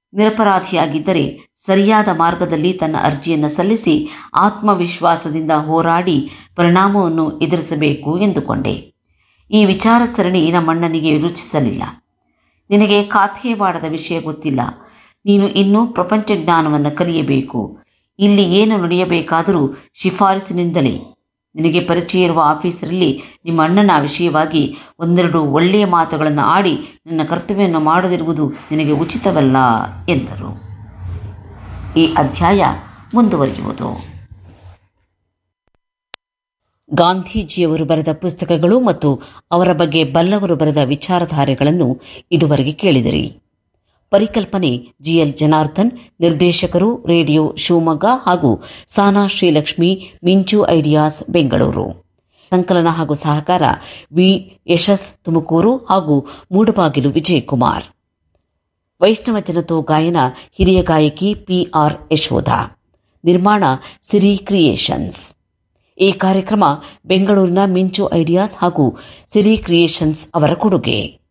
ನಿರಪರಾಧಿಯಾಗಿದ್ದರೆ ಸರಿಯಾದ ಮಾರ್ಗದಲ್ಲಿ ತನ್ನ ಅರ್ಜಿಯನ್ನು ಸಲ್ಲಿಸಿ ಆತ್ಮವಿಶ್ವಾಸದಿಂದ ಹೋರಾಡಿ ಪರಿಣಾಮವನ್ನು ಎದುರಿಸಬೇಕು ಎಂದುಕೊಂಡೆ ಈ ವಿಚಾರ ಸರಣಿ ನಮ್ಮಣ್ಣನಿಗೆ ರುಚಿಸಲಿಲ್ಲ ನಿನಗೆ ಖಾತೆವಾಡದ ವಿಷಯ ಗೊತ್ತಿಲ್ಲ ನೀನು ಇನ್ನೂ ಪ್ರಪಂಚ ಜ್ಞಾನವನ್ನು ಕಲಿಯಬೇಕು ಇಲ್ಲಿ ಏನು ನಡೆಯಬೇಕಾದರೂ ಶಿಫಾರಸಿನಿಂದಲೇ ನಿನಗೆ ಪರಿಚಯ ಇರುವ ಆಫೀಸರಲ್ಲಿ ನಿಮ್ಮ ಅಣ್ಣನ ವಿಷಯವಾಗಿ ಒಂದೆರಡು ಒಳ್ಳೆಯ ಮಾತುಗಳನ್ನು ಆಡಿ ನನ್ನ ಕರ್ತವ್ಯವನ್ನು ಮಾಡದಿರುವುದು ನಿನಗೆ ಉಚಿತವಲ್ಲ ಎಂದರು ಈ ಅಧ್ಯಾಯ ಮುಂದುವರಿಯುವುದು ಗಾಂಧೀಜಿಯವರು ಬರೆದ ಪುಸ್ತಕಗಳು ಮತ್ತು ಅವರ ಬಗ್ಗೆ ಬಲ್ಲವರು ಬರೆದ ವಿಚಾರಧಾರೆಗಳನ್ನು ಇದುವರೆಗೆ ಕೇಳಿದಿರಿ ಪರಿಕಲ್ಪನೆ ಜಿಎಲ್ ಜನಾರ್ದನ್ ನಿರ್ದೇಶಕರು ರೇಡಿಯೋ ಶಿವಮೊಗ್ಗ ಹಾಗೂ ಸಾನಾ ಶ್ರೀಲಕ್ಷ್ಮಿ ಮಿಂಚು ಐಡಿಯಾಸ್ ಬೆಂಗಳೂರು ಸಂಕಲನ ಹಾಗೂ ಸಹಕಾರ ವಿ ಯಶಸ್ ತುಮಕೂರು ಹಾಗೂ ಮೂಡಬಾಗಿಲು ವಿಜಯಕುಮಾರ್ ವೈಷ್ಣವ ಜನತೋ ಗಾಯನ ಹಿರಿಯ ಗಾಯಕಿ ಪಿಆರ್ ಯಶೋಧ ನಿರ್ಮಾಣ ಸಿರಿ ಕ್ರಿಯೇಷನ್ಸ್ ಈ ಕಾರ್ಯಕ್ರಮ ಬೆಂಗಳೂರಿನ ಮಿಂಚು ಐಡಿಯಾಸ್ ಹಾಗೂ ಸಿರಿ ಕ್ರಿಯೇಷನ್ಸ್ ಅವರ ಕೊಡುಗೆ